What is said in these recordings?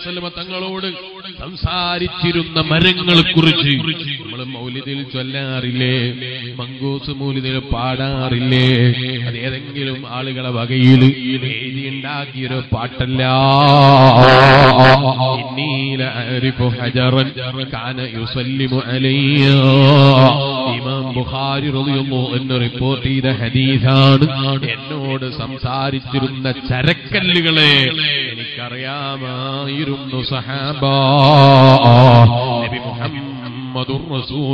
വസല്ലമ തങ്ങളോട് സംസാരിച്ചിരുന്ന മരങ്ങളെ കുറിച്ച് നമ്മൾ മൗലിദിൽ ചൊല്ലാറില്ലേ മങ്കൂസ് മൗലിദിൽ പാടാറില്ലേ അത് ഏതെങ്കിലും ആളുകളെ വകയിൽ എഴുതിയുണ്ടാക്കിയൊരു പാട്ടല്ല ഇന്നീല അരിഫു ഹജറൻ കാന യുസല്ലിമു അലയ്യ ഇമാം ബുഖാരി റളിയല്ലാഹു അൻഹു റിപ്പോർട്ട് ചെയ്ത ഹദീസാണ് എന്നോട് സംസാരിച്ചിരുന്ന ചരക്കല്ലുകളെ എനിക്കറിയാമായിരുന്നു സഹാബ നബി മുഹമ്മദുർ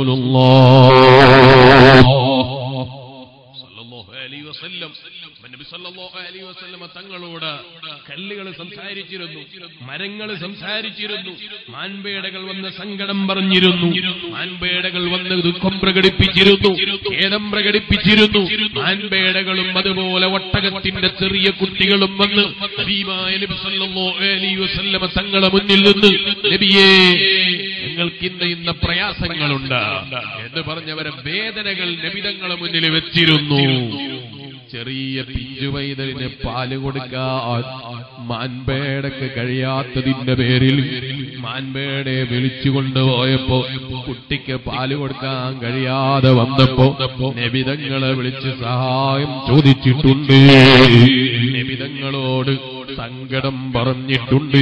റസൂലുള്ളാഹ് സല്ലല്ലാഹു അലൈഹി വസല്ലം നബി സല്ലല്ലാഹു അലൈഹി വസല്ലമ തങ്ങളോട് കല്ലുകൾ സംസാരിച്ചിരുന്നു മരങ്ങൾ സംസാരിച്ചിരുന്നു മാൻപേടകൾ വന്ന് സങ്കടം പറഞ്ഞിരുന്നു മാൻപേടകൾ വന്ന് ദുഃഖം പ്രകടിപ്പിച്ചിരുന്നു ഖേദം പ്രകടിപ്പിച്ചിരുന്നു മാൻപേടകളും അതുപോലെ ഒട്ടകത്തിന്റെ ചെറിയ കുട്ടികളും വന്ന് ഹബീബായ നബി സല്ലല്ലാഹു അലൈഹി വസല്ലമ തങ്ങളെ മുന്നിൽ നിന്ന് നബിയേ ഞങ്ങൾക്ക് ഇന്ന് ഇന്ന് പ്രയാസങ്ങളുണ്ട് എന്ന് പറഞ്ഞവരെ വേദനകൾ നബിതങ്ങളെ മുന്നിൽ വെച്ചിരുന്നു ചെറിയ പിഞ്ചുവൈതലിന് പാല് കൊടുക്കാൻ മാൻപേടക്ക് കഴിയാത്തതിന്റെ പേരിൽ മാൻപേടയെ വിളിച്ചു കൊണ്ടുപോയപ്പോ കുട്ടിക്ക് പാല് കൊടുക്കാൻ കഴിയാതെ വന്നപ്പോ നബിതങ്ങളെ വിളിച്ച് സഹായം ചോദിച്ചിട്ടുണ്ട് നബിതങ്ങളോട് സങ്കടം പറഞ്ഞിട്ടുണ്ട്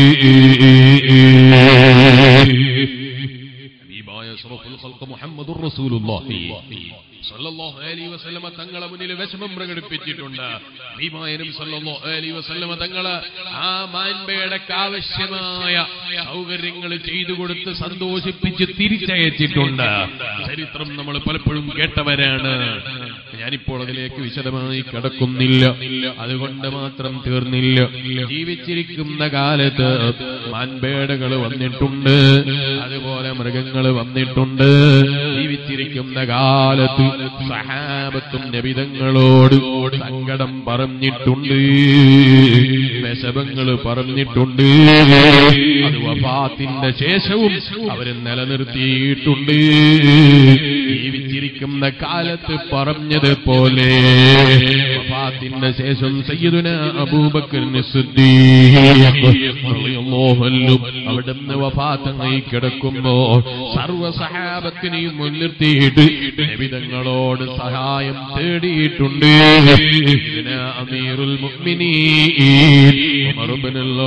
ഹബീബായ അഷ്റഫുൽ ഖൽഖ് മുഹമ്മദുർ റസൂലുള്ളാഹി സല്ലല്ലാഹു അലൈഹി വസല്ലമ തങ്ങളെ മുന്നിൽ വിഷമം പ്രകടിപ്പിച്ചിട്ടുണ്ട് ഹബീബായ നബി സല്ലല്ലാഹു അലൈഹി വസല്ലമ തങ്ങളെ ആ മാൻപേടക്ക് ആവശ്യമായ സൗകര്യങ്ങൾ ചെയ്തു കൊടുത്ത് സന്തോഷിപ്പിച്ച് തിരിച്ചയച്ചിട്ടുണ്ട് ചരിത്രം നമ്മൾ പലപ്പോഴും കേട്ടവരാണ് ഞാനിപ്പോൾ അതിലേക്ക് വിശദമായി കടക്കുന്നില്ല അതുകൊണ്ട് മാത്രം തീർന്നില്ല ജീവിച്ചിരിക്കുന്ന കാലത്ത് മാൻപേടകൾ വന്നിട്ടുണ്ട് അതുപോലെ മൃഗങ്ങൾ വന്നിട്ടുണ്ട് ജീവിച്ചിരിക്കുന്ന കാലത്ത് സഹാബത്തും നബിതങ്ങളോട് സങ്കടം പറഞ്ഞിട്ടുണ്ട് വിഷമങ്ങൾ പറഞ്ഞിട്ടുണ്ട് അത് വഫാത്തിന്റെ ശേഷവും അവര് നിലനിർത്തിയിട്ടുണ്ട് ജീവിച്ചിരിക്കുന്ന കാലത്ത് പറഞ്ഞതുപോലെ വഫാത്തിന്റെ ശേഷം സയ്യിദുന അബൂബക്കറിന് അവിടുന്ന് വഫാത്തങ്ങി കിടക്കുമ്പോ സർവ സഹാബത്തിനെയും മുൻനിർത്തിയിട്ട് നബിതങ്ങളോട് സഹായം തേടിയിട്ടുണ്ട് ഇതിന് അമീറുൽ മുഅ്മിനീൻ ഉമർ ഇബ്നുൽ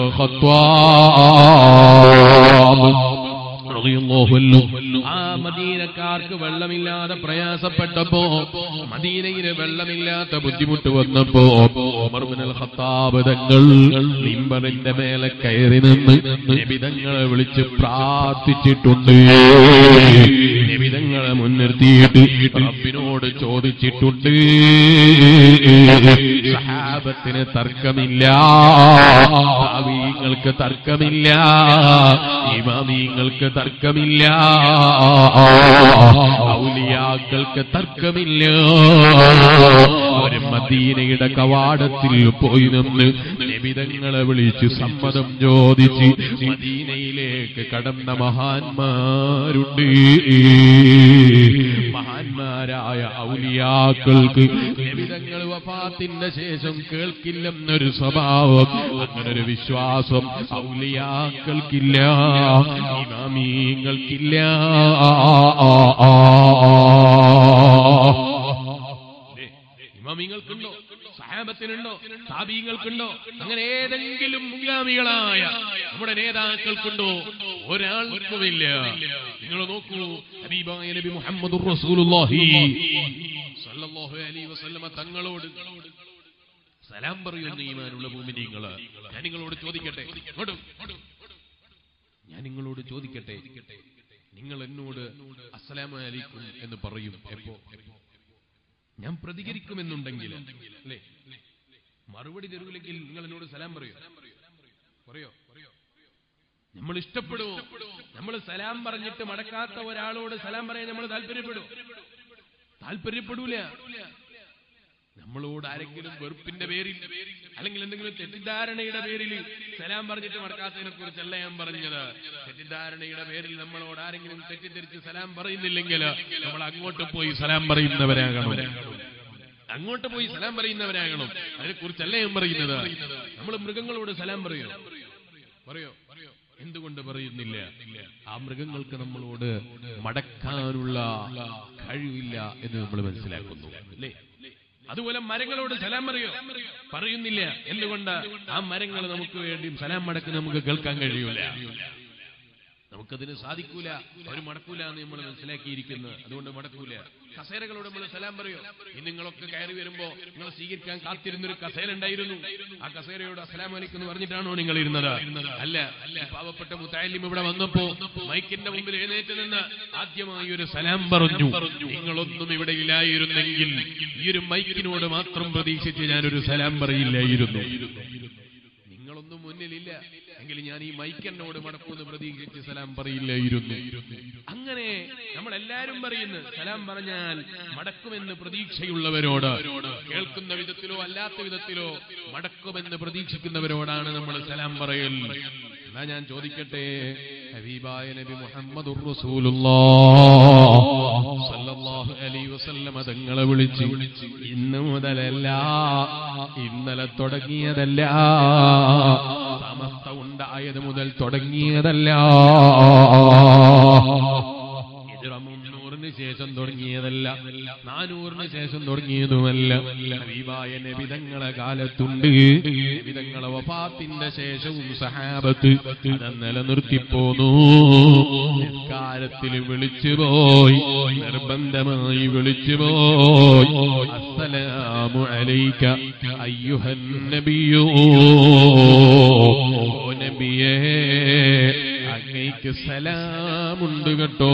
ഖത്താബ് റളിയല്ലാഹു അൻഹു ആ മദീനക്കാർക്ക് വെള്ളമില്ലാതെ പ്രയാസപ്പെട്ടപ്പോ മദീനയില് വെള്ളമില്ലാത്ത ബുദ്ധിമുട്ട് വന്നപ്പോ ഉമർ ഇബ്നുൽ ഖത്താബ് തങ്ങൾ മിമ്പറിന്റെ മേലെ കയറി നിന്ന് നബിതങ്ങളെ വിളിച്ച് പ്രാർത്ഥിച്ചിട്ടുണ്ട് നബിതങ്ങളെ മുൻനിർത്തിയിട്ട് റബ്ബിനോട് ചോദിച്ചിട്ടുണ്ട് സഹാബത്തിന് തർക്കമില്ല ഭാവിങ്ങൾക്ക് തർക്കമില്ല ഇമാമിങ്ങൾക്ക് തർക്കമില്ല ഔലിയാക്കൾക്ക് തർക്കമില്ല അവര് മദീനയുടെ കവാടത്തിൽ പോയി നിന്ന് നിബിതങ്ങളെ വിളിച്ച് സമ്മതം ചോദിച്ച് മദീനയിലേക്ക് കടന്ന മഹാന്മാരുണ്ട് മഹാന്മാരായ ഔലിയാക്കൾക്ക് നിബിതങ്ങൾ വഫാത്തിന്റെ ശേഷം കേൾക്കില്ലെന്നൊരു സ്വഭാവം അങ്ങനൊരു വിശ്വാസം ഔലിയാക്കൾക്കില്ല ഇമാമീങ്ങൾക്കില്ല ഇമാമിങ്ങൾക്കുണ്ടോ സഹാബത്തിനുണ്ടോ താബീങ്ങൾക്കുണ്ടോ അങ്ങനെ ഏതെങ്കിലും മുൻഗാമികളായ നമ്മുടെ നേതാക്കൾക്കുണ്ടോ ഒരാൾക്കുമില്ല നിങ്ങൾ നോക്കൂ ഹബീബായ നബി മുഹമ്മദ് റസൂലുള്ളാഹി സല്ലല്ലാഹു അലൈഹി വസല്ലമ തങ്ങളോട് സലാം പറയുന്ന ഈമാനുള്ള ഭൂമിനിങ്ങള് ഞാൻ നിങ്ങളോട് ചോദിക്കട്ടെ ഇങ്ങോട്ട് ഞാൻ നിങ്ങളോട് ചോദിക്കട്ടെ നിങ്ങൾ എന്നോട് അസ്സലാമു അലൈക്കും എന്ന് പറയും എപ്പോ ഞാൻ പ്രതികരിക്കുമെന്നുണ്ടെങ്കിൽ അല്ലേ മറുപടി തരൂലെങ്കിൽ നിങ്ങൾ എന്നോട് സലാം പറയോ പറയോ നമ്മൾ ഇഷ്ടപ്പെടുമോ നമ്മൾ സലാം പറഞ്ഞിട്ട് മടക്കാത്ത ഒരാളോട് സലാം പറയാൻ നമ്മൾ താല്പര്യപ്പെടും താല്പര്യപ്പെടൂല നമ്മളോട് ആരെങ്കിലും വെറുപ്പിന്റെ പേരിൽ അല്ലെങ്കിൽ എന്തെങ്കിലും തെറ്റിദ്ധാരണയുടെ പേരിൽ സലാം പറഞ്ഞിട്ട് മടക്കാത്തതിനെ കുറിച്ചല്ല ഞാൻ പറഞ്ഞത് തെറ്റിദ്ധാരണയുടെ പേരിൽ നമ്മളോട് ആരെങ്കിലും തെറ്റിദ്ധരിച്ച് സലാം പറയുന്നില്ലെങ്കിൽ നമ്മൾ അങ്ങോട്ട് പോയി സലാം പറയുന്നവരാകണം അങ്ങോട്ട് പോയി സലാം പറയുന്നവരാകണം അതിനെ കുറിച്ചല്ല ഞാൻ പറയുന്നത് നമ്മൾ മൃഗങ്ങളോട് സലാം പറയണം പറയോ എന്തുകൊണ്ട് പറയുന്നില്ല ആ മൃഗങ്ങൾക്ക് നമ്മളോട് മടക്കാനുള്ള കഴിവില്ല എന്ന് നമ്മൾ മനസ്സിലാക്കുന്നു അല്ലേ അതുപോലെ മരങ്ങളോട് സലാം പറയോ പറയുന്നില്ല എന്തുകൊണ്ട് ആ മരങ്ങൾ നമുക്ക് വേണ്ടിയും സലാം മടക്ക് നമുക്ക് കേൾക്കാൻ കഴിയൂല നമുക്കതിന് സാധിക്കൂല അവർ മടക്കൂല എന്ന് നമ്മൾ മനസ്സിലാക്കിയിരിക്കുന്നത് അതുകൊണ്ട് മടക്കൂല കസേരകളോട് നമ്മൾ സലാം പറയോ ഈ നിങ്ങളൊക്കെ കയറി വരുമ്പോ നിങ്ങൾ സ്വീകരിക്കാൻ കാത്തിരുന്നൊരു കസേര ഉണ്ടായിരുന്നു ആ കസേരയോട് അസലാം അലിക്കെന്ന് പറഞ്ഞിട്ടാണോ നിങ്ങൾ ഇരുന്നത് അല്ല ഈ പാവപ്പെട്ട മുത്തായാലും ഇവിടെ വന്നപ്പോ മൈക്കിന്റെ മുമ്പിൽ എഴുന്നേറ്റ് നിന്ന് ആദ്യമായി ഒരു സലാം പറഞ്ഞു നിങ്ങളൊന്നും ഇവിടെ ഇല്ലായിരുന്നെങ്കിൽ ഈ ഒരു മൈക്കിനോട് മാത്രം പ്രതീക്ഷിച്ച് ഞാനൊരു സലാം പറയില്ലായിരുന്നു നിങ്ങളൊന്നും മുന്നിലില്ല എങ്കിൽ ഞാൻ ഈ മൈക്കന്നോട് മടക്കൂന്ന് പ്രതീക്ഷിച്ച് സലാം പറയില്ലായിരുന്നു അങ്ങനെ നമ്മൾ എല്ലാരും പറയുന്നു സലാം പറഞ്ഞാൽ മടക്കുമെന്ന് പ്രതീക്ഷയുള്ളവരോട് കേൾക്കുന്ന വിധത്തിലോ അല്ലാത്ത വിധത്തിലോ മടക്കുമെന്ന് പ്രതീക്ഷിക്കുന്നവരോടാണ് നമ്മൾ സലാം പറയൽ എന്നാ ഞാൻ ചോദിക്കട്ടെ ഹബീബായ നബി മുഹമ്മദ് സല്ലല്ലാഹു അലൈഹി വസല്ലമ തങ്ങളെ വിളിച്ച് ഇന്ന് മുതലല്ല ഇന്നലെ തുടങ്ങിയതല്ല സമസ്ത ഉണ്ടായത് മുതൽ തുടങ്ങിയതല്ല ഹിജ്റ മുന്നൂറിന് ശേഷം തുടങ്ങിയതല്ല നാനൂറിന് ശേഷം തുടങ്ങിയതുമല്ല ഹബീബായ നബിതങ്ങളെ കാലത്തുണ്ട് നബിതങ്ങളെ വഫാത്തിന്റെ ശേഷവും സഹാബത്ത് അത് നിലനിർത്തിപ്പോന്നു നിസ്കാരത്തിൽ വിളിച്ചുപോയി നിർബന്ധമായി വിളിച്ചുപോയി അസ്സലാമു അലൈക അയ്യുഹൻ നബിയോ ഓ നബിയേ അങ്ങേക്ക് സലാമുണ്ട് കേട്ടോ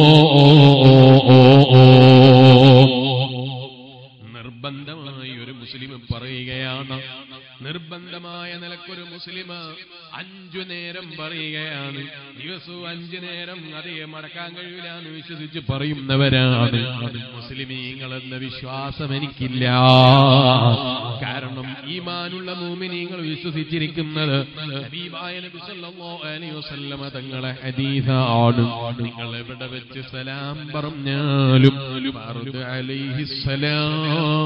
നിർബന്ധമായി ഒരു മുസ്ലിം പറയുകയാണ് നിർബന്ധമായ നിലക്കൊരു മുസ്ലിം അഞ്ചു നേരം പറയുകയാണ് ദിവസവും അഞ്ചു നേരം അതേ മടക്കാൻ കഴിയില്ല എന്ന് വിശ്വസിച്ച് പറയുന്നവരാണ് മുസ്ലിമീങ്ങൾ എന്ന വിശ്വാസം എനിക്കില്ല കാരണം ഈമാനുള്ള മൂമിനീങ്ങൾ വിശ്വസിച്ചിരിക്കുന്നത് ഹബീബായ നബി സല്ലല്ലാഹു അലൈഹി വസല്ലമ തങ്ങളെ ഹദീസാണ് നിങ്ങൾ എവിടെ വെച്ച് സലാം പറഞ്ഞാലും ഫർദ് അലൈഹി സലാം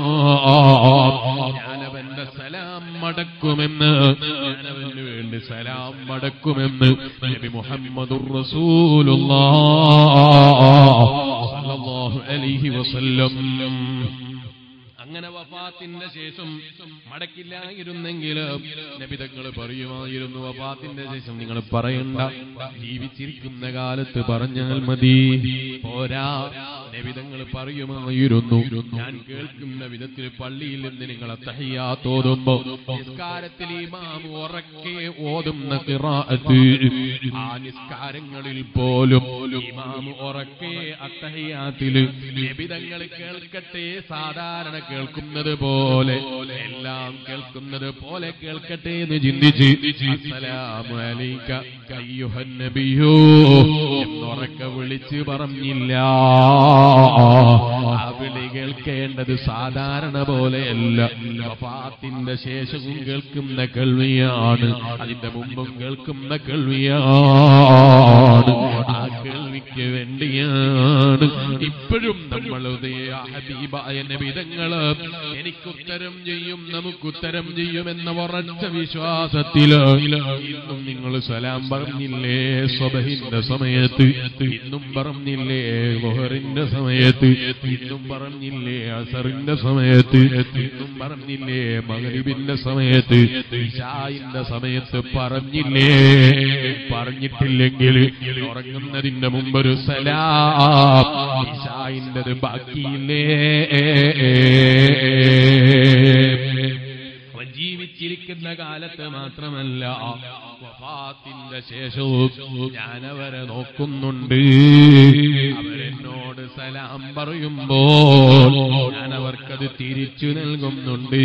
ഞാനവന്റെ സലാം മടക്കുമെന്ന് ഞാനവന് വേണ്ടി സലാം മടക്കുമെന്ന് നബി മുഹമ്മദുർ റസൂലുള്ളാഹ് സല്ലല്ലാഹു അലൈഹി വസല്ലം അങ്ങനെ വഫാത്തിന്റെ ശേഷം മടക്കില്ലായിരുന്നെങ്കിൽ നബിതങ്ങൾ പറയുമായിരുന്നു വഫാത്തിന്റെ ശേഷം നിങ്ങൾ പറയണ്ട ജീവിച്ചിരിക്കുന്ന കാലത്ത് പറഞ്ഞാൽ മതി പോരാ നബിതങ്ങൾ പറയുമായിരുന്നു ഞാൻ കേൾക്കുന്ന വിധത്തിൽ പള്ളിയിൽ നിന്ന് നിങ്ങൾ തഹയ്യാത്തോതുമ്പോ നിസ്കാരത്തിൽ ഇമാം ഉറക്കെ ഓതുന്ന ഖിറാഅത്ത് ആ നിസ്കാരങ്ങളിൽ പോലും ഇമാം ഉറക്കെ അത്തഹയ്യാത്തിൽ നബിതങ്ങൾ കേൾക്കട്ടെ സാധാരണ കേൾക്കുന്നത് പോലെ എല്ലാം കേൾക്കുന്നത് പോലെ കേൾക്കട്ടെ എന്ന് ചിന്തിച്ച് അസ്സലാമു അലൈക അയ്യുഹൻ നബിയോ എന്നുറക്കെ വിളിച്ച് പറഞ്ഞില്ല ആ വിളി കേൾക്കേണ്ടത് സാധാരണ പോലെയല്ല വഫാത്തിന്റെ ശേഷവും കേൾക്കുന്ന കേൾവിയാണ് അതിന്റെ മുമ്പും കേൾക്കുന്ന കേൾവിയാണ് ആ കേൾവിക്ക് വേണ്ടിയാണ് ഇപ്പോഴും നമ്മൾ ഹബീബായ നബിതങ്ങള് എനിക്കുത്തരം ചെയ്യും നമുക്കുത്തരം ചെയ്യുമെന്ന ഉറച്ച വിശ്വാസത്തില് ഇന്നും നിങ്ങൾ സലാം പറഞ്ഞില്ലേ സ്വബഹിന്റെ സമയത്ത് ഇന്നും പറഞ്ഞില്ലേ മൊഹറിന്റെ സമയത്ത് ഇന്നും പറഞ്ഞില്ലേ അസറിന്റെ സമയത്ത് ഇന്നും പറഞ്ഞില്ലേ മകരിബിന്റെ സമയത്ത് ഇഷായിന്റെ സമയത്ത് പറഞ്ഞില്ലേ പറഞ്ഞിട്ടില്ലെങ്കിൽ ഉറങ്ങുന്നതിന്റെ മുമ്പൊരു സലാം ഇഷായിൻ്റെത് ബാക്കിയില്ലേ അവൻ ജീവിച്ചിരിക്കുന്ന കാലത്ത് മാത്രമല്ല വഫാത്തിന്റെ ശേഷവും ഞാനവരെ നോക്കുന്നുണ്ട് അവരെന്നോട് സലാം പറയുമ്പോൾ ഞാൻ അവർക്കത് തിരിച്ചു നൽകുന്നുണ്ട്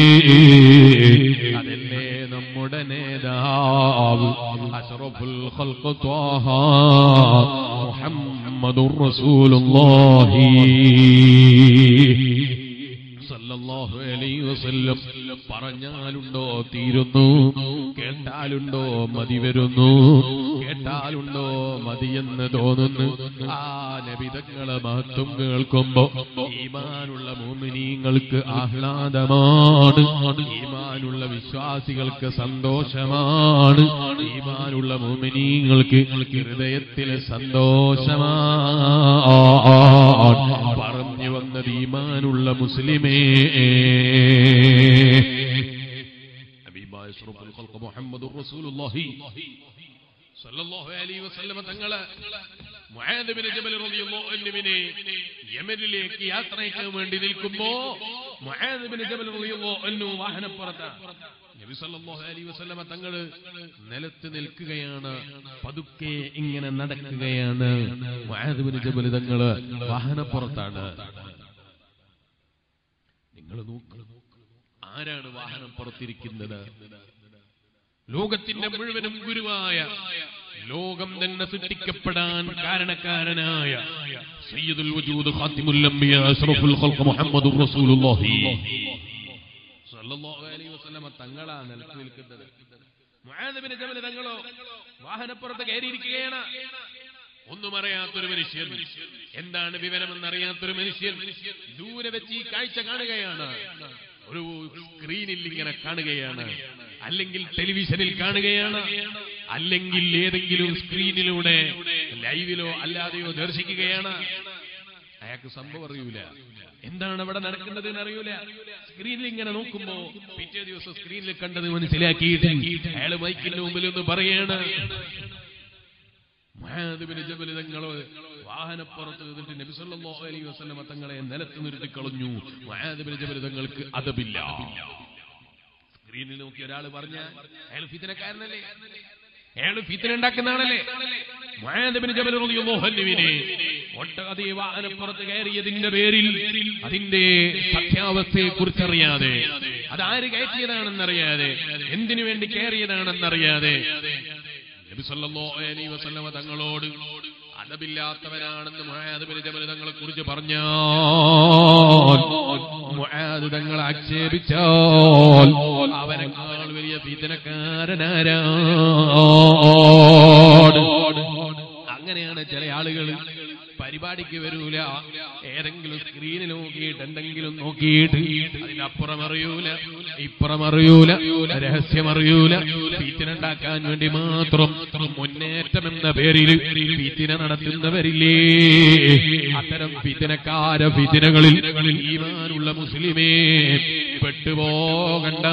അതല്ലേ നമ്മുടെ നേതാവ് അഷറഫുൽ ഖൽഖ് ത്വാഹ മുഹമ്മദുർ റസൂലുള്ളാഹി സല്ലല്ലാഹു അലൈഹി വസല്ലം പറഞ്ഞാലുണ്ടോ തീരുന്നു കേട്ടാലുണ്ടോ മതി വരുന്നു കേട്ട കേട്ടാലുണ്ടോ മതിയെന്ന് തോന്നുന്നു ആ നബിതങ്ങളെ മഹത്വം കേൾക്കുമ്പോ ഈമാനുള്ള മോമിനീങ്ങൾക്ക് ആഹ്ലാദമാണ് ഈമാനുള്ള വിശ്വാസികൾക്ക് സന്തോഷമാണ് ഈമാനുള്ള മോമിനീങ്ങൾക്ക് ഹൃദയത്തിലെ സന്തോഷമാണ് പറഞ്ഞു വന്നത് ഈമാനുള്ള മുസ്ലിമേ ഹബീബായ അഷ്റഫുൽ ഖൽഖ് മുഹമ്മദുർ റസൂലുള്ളാഹി സല്ലല്ലാഹു അലൈഹി വസല്ലമ തങ്ങളെ മുആദ് ബിൻ ജബൽ റളിയല്ലാഹു അൻഹുവിനെ യമനിലേക്ക് യാത്രയ്ക്ക് വേണ്ടി നിൽക്കുമ്പോ മുആദ് ബിൻ ജബൽ റളിയല്ലാഹു അൻഹു വാഹനപ്പുറത്ത് നബി സല്ലല്ലാഹു അലൈഹി വസല്ലമ തങ്ങള് നിലത്ത് നിൽക്കുകയാണ് പതുക്കെ ഇങ്ങനെ നടക്കുകയാണ് മുആദ് ബിൻ ജബൽ തങ്ങള് വാഹനപ്പുറത്താണ് നിങ്ങൾ നോക്കുക ആരാണ് വാഹനം പുറത്തിരിക്കുന്നത് ലോകത്തിന്റെ മുഴുവനും ഗുരുവായ ലോകം തന്നെ സൃഷ്ടിക്കപ്പെടാൻ കാരണക്കാരനായ സയ്യിദുൽ വജൂദ് ഖാത്തിമുൽ അംബിയ അഷ്റഫുൽ ഖൽഖ് മുഹമ്മദുർ റസൂലുള്ളാഹി സല്ലല്ലാഹു അലൈഹി വസല്ലമ തങ്ങളാ നിലത്ത് നിൽക്കുന്നത് മുആദ് ബിൻ ജബൽ തങ്ങളോ വാഹനപ്പുറത്ത് കയറിയിരിക്കുകയാണ് ഒന്നും അറിയാത്തൊരു മനുഷ്യൻ എന്താണ് വിവരമെന്നറിയാത്തൊരു മനുഷ്യൻ ദൂരെ വെച്ച് ഈ കാഴ്ച കാണുകയാണ് ഒരു സ്ക്രീനിൽ ഇങ്ങനെ കാണുകയാണ് അല്ലെങ്കിൽ ടെലിവിഷനിൽ കാണുകയാണ് അല്ലെങ്കിൽ ഏതെങ്കിലും സ്ക്രീനിലൂടെ ലൈവിലോ അല്ലാതെയോ ദർശിക്കുകയാണ് അയാൾക്ക് സംഭവം അറിയൂല എന്താണ് അവിടെ നടക്കുന്നത് എന്ന് അറിയൂല സ്ക്രീനിൽ ഇങ്ങനെ നോക്കുമ്പോ പിറ്റേ ദിവസം സ്ക്രീനിൽ കണ്ടത് മനസ്സിലാക്കിയിട്ട് അയാൾ മൈക്കിന്റെ മുമ്പിൽ ഒന്ന് പറയാണ് മുആദിബിന് ജബൽ തങ്ങള് വാഹനപ്പുറത്ത് നിന്നിട്ട് നബി സല്ലല്ലാഹു അലൈഹി വസല്ലമ തങ്ങളെ നിലത്ത് നിർത്തി കളഞ്ഞു മുആദിബിന് ജബൽ തങ്ങൾക്ക് അതബില്ല സ്ക്രീനിൽ നോക്കി ഒരാൾ പറഞ്ഞ അയാൾ ഫിത്തനക്കാരനല്ലേ അയാൾ ഫിത്തന ഉണ്ടാക്കുന്ന ആളല്ലേ മുആദിബിന് ജബൽ റളിയല്ലാഹു അൻഹുവിനെ ഒട്ടകതി വാഹനപ്പുറത്ത് കയറിയതിന്റെ പേരിൽ അതിന്റെ സത്യാവസ്ഥയെ കുറിച്ചറിയാതെ അതാര് കയറ്റിയതാണെന്നറിയാതെ എന്തിനു വേണ്ടി കയറിയതാണെന്നറിയാതെ നബി സല്ലല്ലാഹു അലൈഹി വസല്ലമ തങ്ങളോട് അദബില്ലാത്തവനാണെന്ന് മുആദ് ബിൻ ജബൽ തങ്ങളെ കുറിച്ച് പറഞ്ഞാൽ മുആദ് തങ്ങളെ ആക്ഷേപിച്ചാൽ അവനേക്കാൾ വലിയ ഫീതനക്കാരനാരാണ് അങ്ങനെയാണ് ചില ആളുകൾ പരിപാടിക്ക് വരൂല ഏതെങ്കിലും സ്ക്രീനിൽ നോക്കിയിട്ട് എന്തെങ്കിലും നോക്കിയിട്ട് അതിനപ്പുറം അറിയൂല ഇപ്പുറം അറിയൂല രഹസ്യമറിയൂല പീത്തിനുണ്ടാക്കാൻ വേണ്ടി മാത്രം മുന്നേറ്റം എന്ന പേരിൽ പീത്തിന നടത്തുന്നവരില്ലേ അത്തരം പീത്തിനക്കാര പീത്തിനകളിൽ ഈമാനുള്ള മുസ്ലിമേ പെട്ടുപോകണ്ട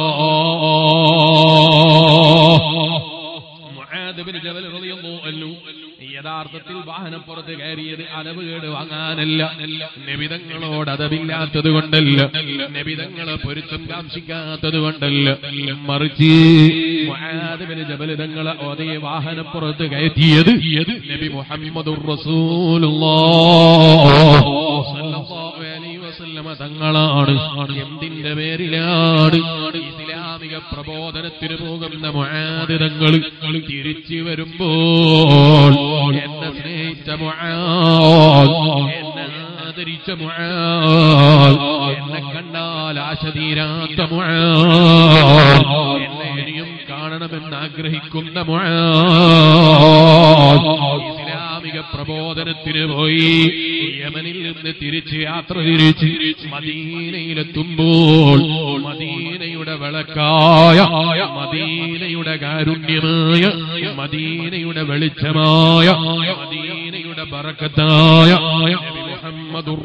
മുആദ് ബിൻ ജബൽ റളിയല്ലാഹു അൻഹു യഥാർത്ഥത്തിൽ വാഹനപ്പുറത്ത് കയറിയത് അലവ് കേട് വാങ്ങാനല്ല നബിതങ്ങളോട് അതവില്ലാത്തത് കൊണ്ടല്ല നബിതങ്ങളെ പൊരുത്തം കാംക്ഷിക്കാത്തത് കൊണ്ടല്ല മറിച്ച് മുആദ് ബിൻ ജബൽ തങ്ങളെ അതേ വാഹനപ്പുറത്ത് കയറ്റിയത് നബി മുഹമ്മദുർ റസൂലുള്ളാഹ് സല്ലല്ലാഹു അലൈഹി വസല്ലമ തങ്ങളാണ് എന്തിന്റെ പേരിലാണ് ഇസ്ലാമിക പ്രബോധനത്തിന് പോകുന്ന മുആദ് തങ്ങൾ തിരിച്ചു വരുമ്പോൾ എന്നെ സ്നേഹിച്ച മുആദ് എന്നെ ആദരിച്ച മുആദ് എന്നെ കണ്ടാൽ ആശ തീരാത്ത മുആദ് എന്നെ ഇനിയും കാണണമെന്ന് ആഗ്രഹിക്കുന്ന മുആദ് ഇസ്ലാമിക പ്രബോധനത്തിന് പോയി യമനിൽ നിന്ന് തിരിച്ച് യാത്ര തിരിച്ച് മദീനയിലെത്തുമ്പോൾ മദീനയുടെ വിളക്കായ മദീനയുടെ കാരുണ്യമായ മദീനയുടെ വെളിച്ചമായ മദീനയുടെ ബറക്കത്തായ നബി മുഹമ്മദുർ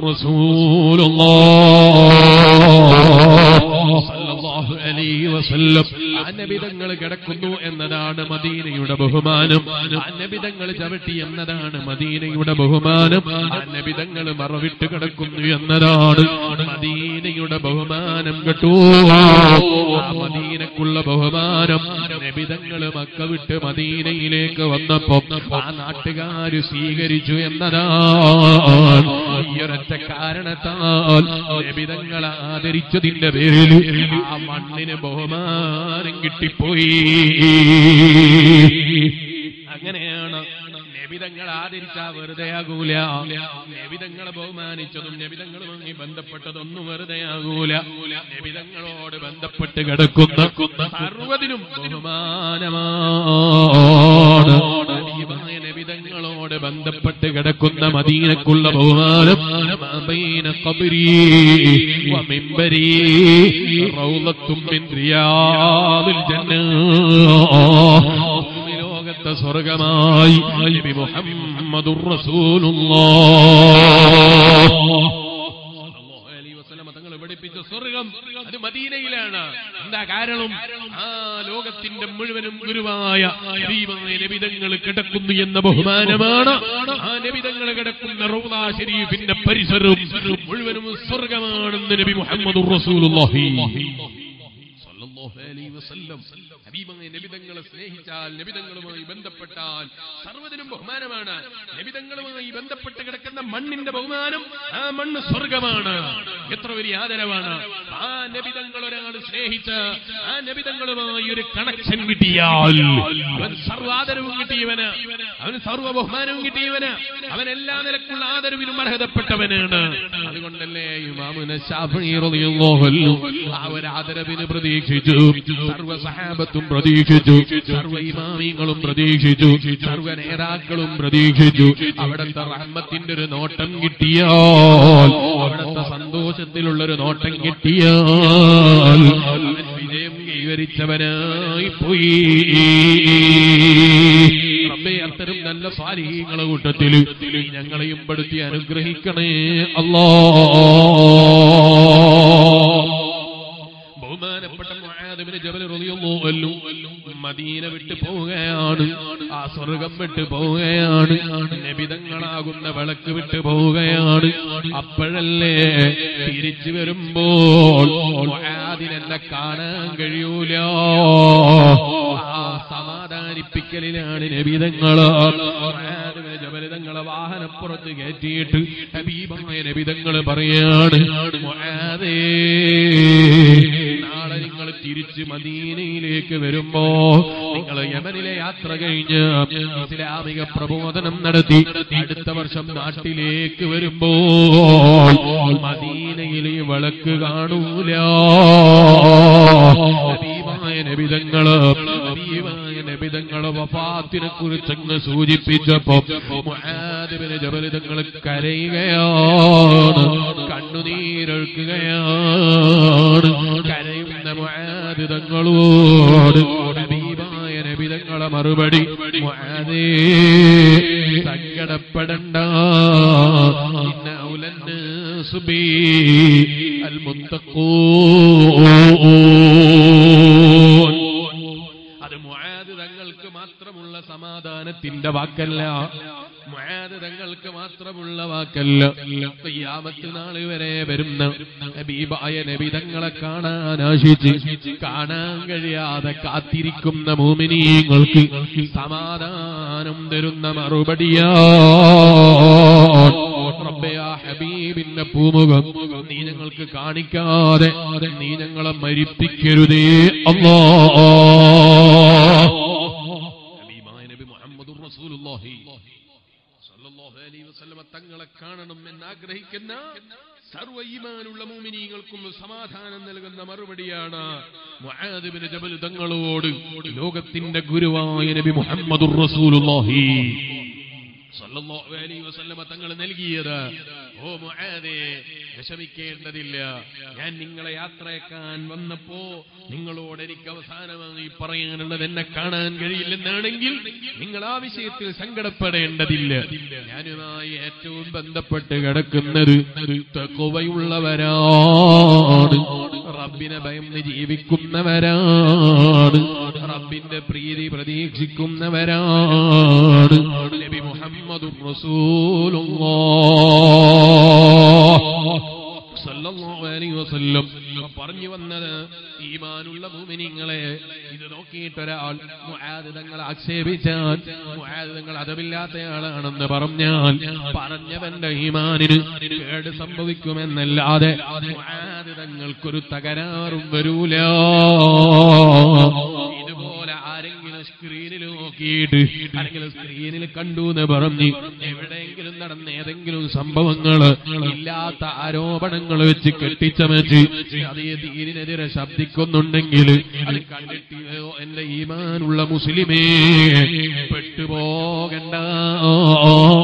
റസൂലുള്ളാഹ് സല്ലല്ലാഹു അലൈഹി വസല്ലം അന്നബിതങ്ങൾ കിടക്കുന്നു എന്നതാണ് മദീനയുടെ ബഹുമാനം അന്നബിതങ്ങൾ ചവിട്ടി എന്നതാണ് മദീനയുടെ ബഹുമാനം അന്നബിതങ്ങൾ മറവിട്ട് കിടക്കുന്നു എന്നതാണ് മദീനയുടെ ബഹുമാനം കേട്ടോ ആ മദീനക്കുള്ള ബഹുമാനം നബിതങ്ങൾ മക്ക വിട്ട് മദീനയിലേക്ക് വന്നപ്പോ ആ നാട്ടുകാര് സ്വീകരിച്ചു എന്നതാണ് ഈ ഒരൊറ്റ കാരണത്താൽ നബിതങ്ങൾ ആദരിച്ചതിന്റെ പേരിൽ ആ മണ്ണിന് ബഹുമാനം കിട്ടിപ്പോയി അങ്ങനെയാണ് നബിതങ്ങൾ ആദരിച്ച വെറുതെയാകൂല നബിതങ്ങളെ ബഹുമാനിച്ചതും നബിതങ്ങളുമായി ബന്ധപ്പെട്ടതൊന്നും വെറുതെയാകൂല നബിതങ്ങളോട് ബന്ധപ്പെട്ട് കിടക്കുന്ന സർവ്വതിനും ബഹുമാനമാണ് ബന്ധപ്പെട്ട് കിടക്കുന്ന മദീനക്കുള്ള ബഹുമാനം മാബൈന ഖബരി വമിൻബരി റൗളത്തും മിൻ റിയാദിൽ ജന്ന ലോകത്തെ സ്വർഗമായി നബി മുഹമ്മദുർ റസൂലുള്ളാഹ് തങ്ങൾ പഠിപ്പിച്ച സ്വർഗം അത് മദീനയിലാണ് എന്താ കാരണം ആ ലോകത്തിന്റെ മുഴുവനും ഗുരുവായ ദൈവമായ നബിതങ്ങൾ കിടക്കുന്നു എന്ന ബഹുമാനമാണ് ആ നബിതങ്ങൾ കിടക്കുന്ന റൗദാ ഷരീഫിന്റെ പരിസരവും മുഴുവനും സ്വർഗമാണെന്ന് നബി മുഹമ്മദ് റസൂലുള്ളാഹി സല്ലല്ലാഹു അലൈഹി വസല്ലം ഹബീബായ നബിതങ്ങളെ സ്നേഹിച്ചാൽ നബിതങ്ങളുമായി ബന്ധപ്പെട്ടാൽ സർവ്വതിനും ബഹുമാനമാണ് നബിതങ്ങളുമായി ബന്ധപ്പെട്ട് കിടക്കുന്ന മണ്ണിന്റെ ബഹുമാനം ആ മണ്ണ് സ്വർഗമാണ് എത്ര വലിയ ആദരവാണ് ആ നബിതങ്ങൾ ഒരാൾ സ്നേഹിച്ച് ആ നബിതങ്ങളുമായി ഒരു കണക്ഷൻ കിട്ടിയാൽ അവൻ സർവ്വ ആദരവും കിട്ടിയവന് അവന് സർവ്വ ബഹുമാനവും കിട്ടിയവന് അവൻ എല്ലാ നിലക്കുള്ള ആദരവിനും അർഹതപ്പെട്ടവനാണ് അതുകൊണ്ടല്ലേ ഇമാമുന ശാഫി റളിയല്ലാഹു അൻഹു ആ ഒരു ആദരവിന് പ്രതീക്ഷിച്ചു സർവ്വ സഹാബത്തും പ്രതീക്ഷിച്ചു സർവ്വ ഇമാമിങ്ങളും പ്രതീക്ഷിച്ചു സർവ്വ നേതാക്കളും പ്രതീക്ഷിച്ചു അവിടുത്തെ റഹ്മത്തിന്റെ ഒരു നോട്ടം കിട്ടിയാൽ അവിടുത്തെ സന്തോഷത്തിലുള്ള ഒരു നോട്ടം കിട്ടിയാൽ അവൻ വിജയം കൈവരിച്ചവനായി പോയി റബ്ബേ അത്തരം നല്ല സ്വാരീങ്ങളെ കൂട്ടത്തിൽ ഞങ്ങളെയും പെടുത്തി അനുഗ്രഹിക്കണേ അല്ലാ ബഹുമാനപ്പെട്ട മുആദിബ്നു ജബൽ റളിയല്ലാഹു അൻഹു മദീന വിട്ടു പോവുകയാണ് ആ സ്വർഗം വിട്ടു പോവുകയാണ് നബിതങ്ങളാകുന്ന വിളക്ക് വിട്ടു പോവുകയാണ് അപ്പോഴല്ലേ തിരിച്ചു വരുമ്പോൾ മുആദിനെന്നെ കാണാൻ കഴിയൂല ആ സമാധാനിപ്പിക്കലിലാണ് നബിതങ്ങള് മുആദിബ്നു ജബൽ തങ്ങളെ വാഹനപ്പുറത്ത് കയറ്റിയിട്ട് ഹബീബായ നബിതങ്ങള് പറയാണ് മുആദേ നാളെ നിങ്ങൾ തിരിച്ച് മദീനയിലേക്ക് വരുമ്പോ നിങ്ങൾ യമനിലെ യാത്ര കഴിഞ്ഞ് ഇസ്ലാമിക പ്രബോധനം നടത്തി അടുത്ത വർഷം നാട്ടിലേക്ക് വരുമ്പോൾ മദീനയിൽ ഈ വിളക്ക് കാണൂല ഹബീബായ നബിതങ്ങള് ഹബീബായ നബിതങ്ങള് വഫാത്തിനെ കുറിച്ചങ്ങ് സൂചിപ്പിച്ചപ്പോ മുആദിബിന് ജബലിതങ്ങൾ കരയുകയാണ് കണ്ണുനീരൊഴുക്കുകയാണ് കരയുന്ന മുആദിതങ്ങളോട് ഹബീബായ നബിതങ്ങളെ മറുപടി മുആദേ സങ്കടപ്പെടണ്ട ഇന്ന ഔലന്നാസ് ബി അൽമുത്തഖൂൻ അത് മുആദ് തങ്ങൾക്ക് മാത്രമുള്ള സമാധാനത്തിന്റെ വാക്കല്ല മുആദ് തങ്ങൾക്ക് മാത്രമുള്ള വാക്കല്ല ഖിയാമത്ത് നാൾ വരെ വരുന്ന ഹബീബായ നബി തങ്ങളെ കാണാൻ ആശിച്ച് കാണാൻ കഴിയാതെ കാത്തിരിക്കുന്ന മോമിനീങ്ങൾക്ക് സമാധാനം തരുന്ന മറുപടിയാ റബ്ബേ ആ ഹബീബിന്റെ പൂമുഖം നീ ഞങ്ങൾക്ക് കാണിക്കാതെ നീ ഞങ്ങളെ മരിപ്പിക്കരുതേ അല്ലാ ഹബീബായ നബി മുഹമ്മദുർ റസൂലുള്ളാഹി സല്ലല്ലാഹു അലൈഹി വസല്ലമ തങ്ങളെ കാണണം എന്ന് ആഗ്രഹിക്കുന്ന സർവ്വ ഈമാനുള്ള മോമിനീങ്ങൾക്കും സമാധാനം നൽകുന്ന മറുപടിയാണ് മുആദ് ഇബ്നു ജബൽ തങ്ങളോട് ലോകത്തിന്റെ ഗുരുവായ നബി മുഹമ്മദുർ റസൂലുള്ളാഹി സല്ലല്ലാഹു അലൈഹി വസല്ലമ തങ്ങൾ നൽകിയത് ഓ മുആദേ വിഷമിക്കേണ്ടതില്ല ഞാൻ നിങ്ങളെ യാത്രയാക്കാൻ വന്നപ്പോ നിങ്ങളോട് എനിക്ക് അവസാനമായി പറയാനുള്ളത് എന്നെ കാണാൻ കഴിയില്ലെന്നാണെങ്കിൽ നിങ്ങൾ ആ വിഷയത്തിൽ സങ്കടപ്പെടേണ്ടതില്ല ഞാനുമായി ഏറ്റവും ബന്ധപ്പെട്ട് കിടക്കുന്നത് തക്കുവയുള്ളവരാണ് റബ്ബിനെ ഭയന്ന് ജീവിക്കുന്നവരാണ് റബ്ബിന്റെ പ്രീതി പ്രതീക്ഷിക്കുന്നവരാണ് നബി മുഹമ്മദുർ റസൂലുള്ളാഹ് സല്ലല്ലാഹു അലൈഹി വസല്ലം പറഞ്ഞു വന്നത് ഈമാനുള്ള മുഅ്മിനീങ്ങളെ ഇത് നോക്കിയിട്ട് ഒരാൾ മുആദ് തങ്ങളെ ആക്ഷേപിച്ചാൽ മുആദ് തങ്ങൾ അതമില്ലാത്തയാളാണെന്ന് പറഞ്ഞാൽ പറഞ്ഞവന്റെ ഈമാനിന് കേട് സംഭവിക്കുമെന്നല്ലാതെ മുആദ് തങ്ങൾക്കൊരു തകരാറും വരൂല ഇതുപോലെ ആരെങ്കിലും സ്ക്രീനിൽ നോക്കിയിട്ട് ആരെങ്കിലും സ്ക്രീനിൽ കണ്ടു എന്ന് പറഞ്ഞ് എവിടെയെങ്കിലും നടന്ന ഏതെങ്കിലും സംഭവങ്ങൾ ഇല്ലാത്ത ആരോപണങ്ങൾ വെച്ച് കെട്ടിച്ചമച്ച് അതേ തീരിനെതിരെ ശബ്ദിക്കുന്നുണ്ടെങ്കിൽ അത് കണ്ടിട്ടിയോ എന്റെ ഈമാനുള്ള മുസ്ലിമേ പെട്ടുപോകണ്ട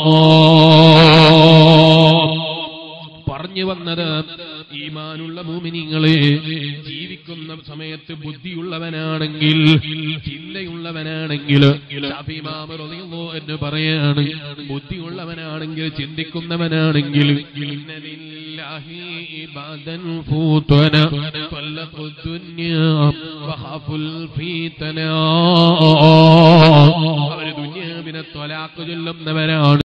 വന്നത് ഈമാനുള്ള മൂമിനിങ്ങളെ ജീവിക്കുന്ന സമയത്ത് ബുദ്ധിയുള്ളവനാണെങ്കിൽ ചിന്തയുള്ളവനാണെങ്കിൽ ഷാഫി ഇമാം റളിയല്ലാഹു എന്ന് പറയാണ് ബുദ്ധിയുള്ളവനാണെങ്കിൽ ചിന്തിക്കുന്നവനാണെങ്കിൽ ഇന്ന ലില്ലാഹി ഇബാദൻ ഫൂതന ഫല്ലഖു ദുനിയ വഖഫുൽ ഫീതന അവര് ദുനിയാവിനെ ത്വലാഖ് ചൊല്ലുന്നവരാണ്